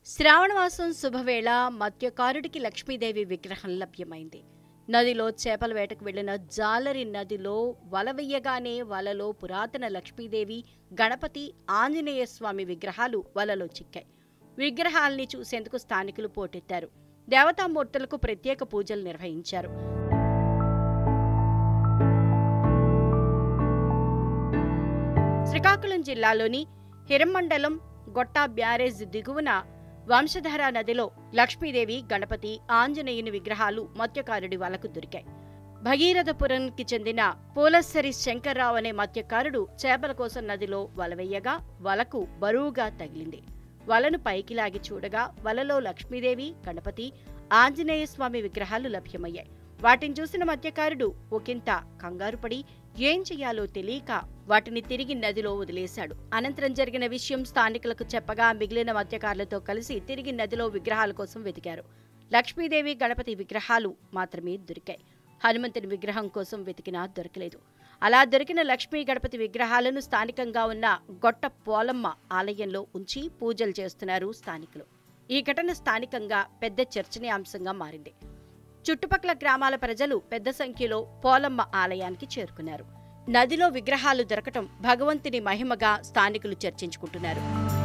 శ్రావణమాసం శుభవేళ మత్స్యకారుడికి లక్ష్మీదేవి విగ్రహం లభ్యమైంది నదిలో చేపల వేటకు వెళ్లిన జాలరి నదిలో వల వెయ్యగానే వలలో పురాతన లక్ష్మీదేవి గణపతి ఆంజనేయ స్వామి విగ్రహాలు వలలో చిక్కాయి విగ్రహాల్ని చూసేందుకు స్థానికులు పోటెత్తారు దేవతామూర్తులకు ప్రత్యేక పూజలు నిర్వహించారు శ్రీకాకుళం జిల్లాలోని హిరమండలం గొట్టా బ్యారేజ్ దిగువన వంశధార నదిలో లక్ష్మీదేవి గణపతి ఆంజనేయుని విగ్రహాలు మత్స్యకారుడి వలకు దొరికాయి భగీరథపురంకి చెందిన పూలస్సరి శంకర్రావు అనే మత్స్యకారుడు చేపల కోసం నదిలో వలవెయ్యగా వలకు బరువుగా తగిలింది వలను పైకి లాగి చూడగా వలలో లక్ష్మీదేవి గణపతి ఆంజనేయ స్వామి విగ్రహాలు లభ్యమయ్యాయి వాటిని చూసిన మత్స్యకారుడు ఒకంత కంగారు పడి ఏం చెయ్యాలో తెలియక వాటిని తిరిగి నదిలో వదిలేశాడు అనంతరం జరిగిన విషయం స్థానికులకు చెప్పగా మిగిలిన మత్స్యకారులతో కలిసి తిరిగి నదిలో విగ్రహాల కోసం వెతికారు లక్ష్మీదేవి గణపతి విగ్రహాలు మాత్రమే దొరికాయి హనుమంతుని విగ్రహం కోసం వెతికినా దొరకలేదు అలా దొరికిన లక్ష్మీ గణపతి విగ్రహాలను స్థానికంగా ఉన్న గొట్ట పోలమ్మ ఆలయంలో ఉంచి పూజలు చేస్తున్నారు స్థానికులు ఈ ఘటన స్థానికంగా పెద్ద చర్చనీయాంశంగా మారింది చుట్టుపక్కల గ్రామాల ప్రజలు పెద్ద సంఖ్యలో పోలమ్మ ఆలయానికి చేరుకున్నారు నదిలో విగ్రహాలు దొరకటం భగవంతుని మహిమగా స్థానికులు చర్చించుకుంటున్నారు